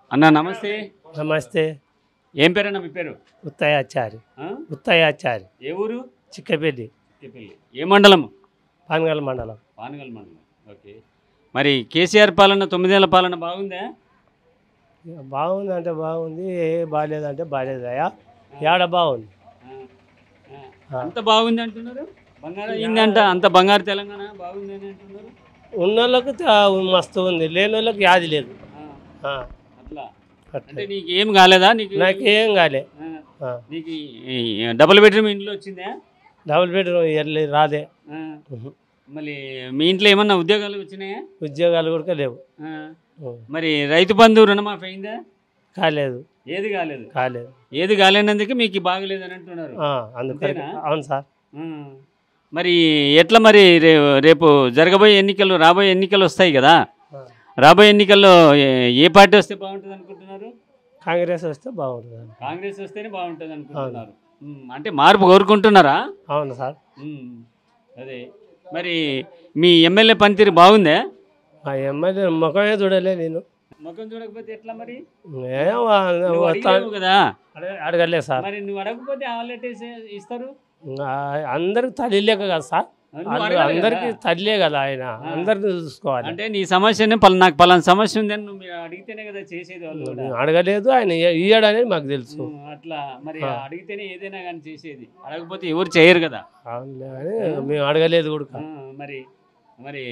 అన్న నమస్తే నమస్తే ఏం పేరన్న మీ పేరు ఉత్తయాచారి ఆ? ఉత్తయాచారి ఏ ఊరు చిక్కపల్లి తిప్పల్లి ఏ మండలం పానగల్ మండలం పానగల్ మండలం ఓకే మరి కేసీఆర్ పాలన తొమ్మిదేళ్ల పాలన బాగుందా ఇక బాగుంది అంటే బాగుంది ఏ బాగాలేదంటే బాగాలేదయా ఏడ బాగుంది ఆ, ఆ. అంత బాగుంది అంటున్నారు బంగారం అయింది అంట అంత బంగారు తెలంగాణ బాగుంది అని అంటున్నారు ఉన్న వాళ్ళకి మస్తు ఉంది లేని వాళ్ళకి యాది లేదు ఆ, ఆ, అట్లా అట్లా. అంటే నీకు ఏం కాలేదా నీకు నాకేం కాలే ఆ, ఆ, నీకు ఈ డబుల్ బెడ్రూమ్ ఇంట్లో వచ్చిందా డబుల్ బెడ్రూమ్ ఇయర్లీ రాదే ఆ, ఉహు. మళ్ళీ మీ ఇంట్లో ఏమన్నా ఉద్యోగాలు వచ్చినాయా ఉద్యోగాలు కూడా లేవు ఆ, ఉ. మరి రైతు బంధు రుణమాఫీ అయిందా కాలేదు ఏది కాలేదు కాలేదు ఏది కాలేనందుకు మీకు బాగలేదు అని అంటున్నారు ఆ, అందుకని అంతేనా? అవును సార్ ఆ. మరి ఎట్లా మరి రే రేపు జరగబోయే ఎన్నికలు రాబోయే ఎన్నికలు వస్తాయి కదా ఆ. రాబోయే ఎన్నికల్లో ఏ- ఏ పార్టీ వస్తే బాగుంటుంది అనుకుంటున్నారు కాంగ్రెస్ వస్తే బాగుంటుంది కాంగ్రెస్ వస్తేనే బాగుంటుంది అనుకుంటున్నారు ఉమ్, అంటే మార్పు కోరుకుంటున్నారా అవును సార్ ఉమ్, అదే మరి మీ ఎమ్మెల్యే పనితీరు బాగుందే మా ఎమ్మెల్యే ముఖమే చూడలే నేను ముఖం చూడకపోతే ఎట్లా మరి ఏం నువ్వు వస్తా అడిగావు కదా అడగలే సార్ మరి నువ్వు అడగకపోతే ఆల్రెడీ ఇస్తారు ఆ, అందరికి తల్లి లేక కదా సార్ నువ్వు అందరూ- అడగాలి అందరికి కదా. తల్లియే కదా ఆయన అందరిని చూసుకోవాలి అంటే నీ సమస్యని పల నాకు పలానా సమస్య ఉందని నువ్వు మీరు అడిగితేనే కదా చేసేది వాళ్ళు కూడా నేను అడగలేదు ఆయన ఇయ్య- ఇయ్యడనేది మాకు తెలుసు ఉమ్, అట్లా మరి అడిగితేనే ఏదైనా కానీ చేసేది అడగకపోతే ఎవరు చేయరు కదా అవునులే కానీ మేము అడగలేదు కూడా ఆ, మరి మరి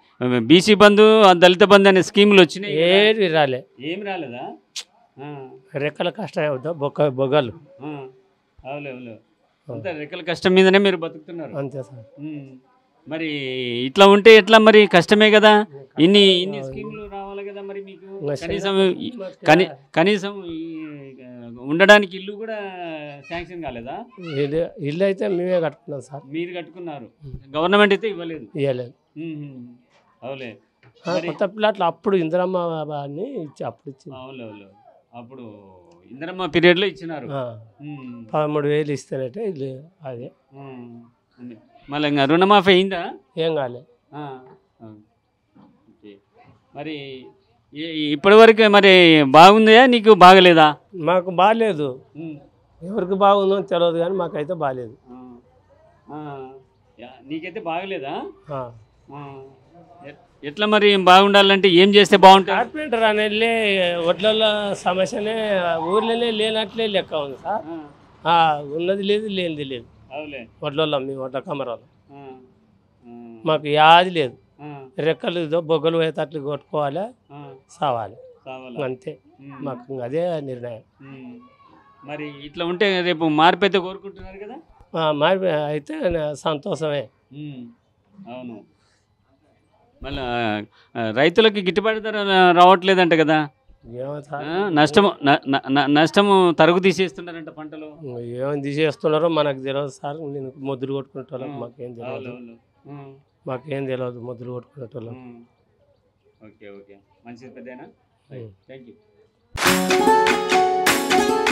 బీసీ బంధు ఆ దళిత బంధు అనే స్కీములు వచ్చినాయి కదా? ఏది రాలే ఏం రాలేదా ఆ, రెక్కల కష్టం అవుతా బొక్క బొగ్గలు ఆ, అవులే అవులే అంతా రెక్కల కష్టం మీదనే మీరు బతుకుతున్నారు అంతే సార్ ఉమ్, మరి ఇట్లా ఉంటే ఎట్లా మరి కష్టమే కదా ఇన్ని ఇన్ని స్కీములు రావాలి కదా మరి మీకు కనీసం ఈ- కని కనీసం ఈ, ఆ, ఉండడానికి ఇల్లు కూడా శాంక్షన్ కాలేదా ఇల్లు ఇల్లు అయితే మేమే కట్టుకున్నాం సార్ మీరు కట్టుకున్నారు గవర్నమెంట్ అయితే ఇవ్వలేదు ఇవ్వలేదు ఉమ్, అవులే ఆ, కొత్త ప్లాట్లు అప్పుడు ఇందిరమ్మ అని ఇచ్చి అప్పుడు ఇచ్చింది అవులే అవులే అప్పుడు ఇందిరమ్మ పీరియడ్లో ఇచ్చినారు ఆ, ఉమ్, పదమూడు వేలు ఇస్తేనట్టే ఇల్లు అదే ఉమ్, ఉంది. మళ్ళీ ఇంకా రుణమాఫీ అయిందా ఏం కాలే ఆ, ఆ. ఓకే. మరి ఈ- ఇప్పటి వరకు మరి బాగుందా నీకు బాగలేదా మాకు బాగాలేదు ఉమ్, ఎవరికి బాగుందో తెలియదు కానీ మాకైతే బాగాలేదు ఆ, ఆ. యా, నీకైతే బాగలేదా ఆ. ఆ. ఎ- ఎట్లా మరి బాగుండాలంటే ఏం చేస్తే బాగుంటుంది కార్పెంటర్ అనేది ఒడ్లలో సమస్యనే ఊర్లోనే లేనట్లే లెక్క ఉంది సార్ ఆ, ఆ, ఉన్నది లేదు లేనిది లేదు అవులే వడ్లలో మేము వడ్ల కమరాలు ఆ, ఆ, మాకు యాది లేదు ఆ, రెక్కలు ఇదో బొగ్గలు పోయేటట్లు కొట్టుకోవాలి ఆ. సావాలి కావాలా అంతే ఉమ్, మాకు ఇంక అదే నిర్ణయం ఉమ్. మరి ఇట్లా ఉంటే రేపు మార్పు అయితే కోరుకుంటున్నారు కదా ఆ, మరి అయితే నా- సంతోషమే ఉమ్, అవును మళ్ళా ఆ, రైతులకి గిట్టుబాటు ధర రావట్లేదంట కదా ఏమో సార్ ఆ, నష్టము న- న- న- నష్టము తరుగు తీసేస్తున్నారంట పంటలు ఏమని తీసేస్తున్నారో మనకు తెలియదు సార్ నేను ముద్దులు కొట్టుకునేటోళ్ళం మాకేం అవును, తెలియదు అవును. ఉమ్, మాకేం తెలియదు ముద్దులు కొట్టుకునేటోళ్ళం ఉమ్. ఓకే ఓకే మంచిది పెద్దనా ఉమ్. Thank you